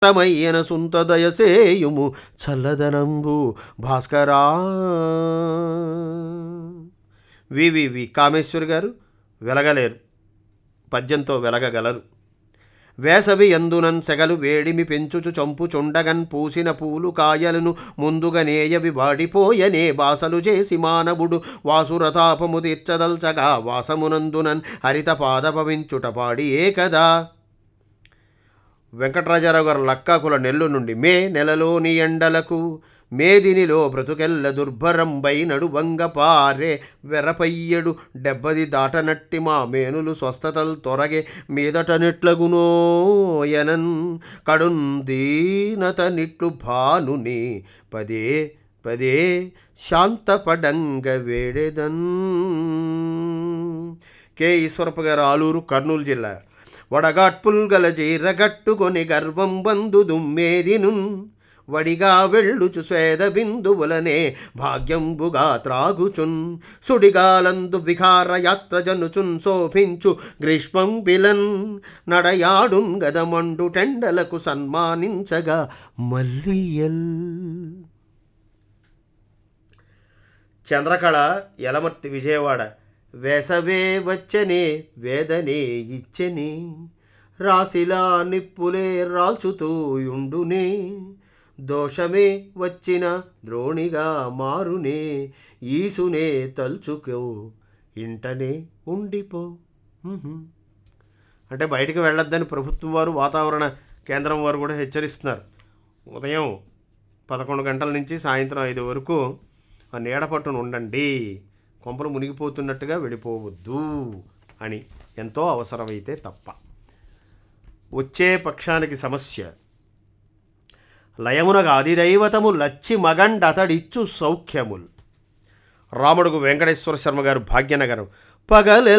తమయ్యన సుంతదయసేయుము చల్లదనంబు భాస్కరా వివివి కామేశ్వర్ గారు వెలగలేరు పద్యంతో వెలగగలరు వేసవి ఎందునన్ సెగలు వేడిమి పెంచుచు చంపు చుండగన్ పూసిన పూలు కాయలను ముందుగా నేయవి వాడిపోయనే బాసలు చేసి మానవుడు వాసురతాపము తీర్చదల్చగా వాసమునందునన్ హరిత పాదపవించుట పాడి ఏ కదా వెంకటరాజారావు గారు లక్కాకుల నెల్లు నుండి మే నెలలోని ఎండలకు మేదినిలో బ్రతుకెల్ల దుర్భరంబై నడువంగ పారే వెరపయ్యడు డెబ్బది దాటనట్టి మా మేనులు స్వస్థతలు తొరగే మీదట నెట్లగునో ఎనన్ కడున్ దీనత నిట్లు భానుని పదే పదే శాంతపడంగ వేడెదన్ కె ఈశ్వరప్ప గారు ఆలూరు కర్నూలు జిల్లా వడగాట్పుల్ గల జీరగట్టుకొని గర్వం బందు దుమ్మేదినున్ వడిగా వెళ్ళుచు స్వేద బిందువులనే భాగ్యంబుగా త్రాగుచున్ సుడిగాలందు విహార యాత్ర జనుచున్ శోభించు గ్రీష్మం బిలన్ నడయాడున్ గదమండు టెండలకు సన్మానించగా మల్లియల్ చంద్రకళ యలమర్తి విజయవాడ వేసవే వచ్చనే వేదనే ఇచ్చని రాశిలా నిప్పులే రాల్చుతూ యుండునే దోషమే వచ్చిన ద్రోణిగా మారునే ఈసునే తలుచుకో ఇంటనే ఉండిపో ఉహుం. అంటే బయటికి వెళ్ళొద్దని ప్రభుత్వం వారు వాతావరణ కేంద్రం వారు కూడా హెచ్చరిస్తున్నారు ఉదయం పదకొండు గంటల నుంచి సాయంత్రం ఐదు వరకు ఆ నీడ పట్టున ఉండండి కొంపలు మునిగిపోతున్నట్టుగా వెళ్ళిపోవద్దు అని ఎంతో అవసరమైతే తప్ప వచ్చే పక్షానికి సమస్య లయమునగా అధిదైవతము లచ్చి మగండతడిచ్చు సౌఖ్యముల్ రాముడుకు వెంకటేశ్వర శర్మ గారు భాగ్యనగరం పగలె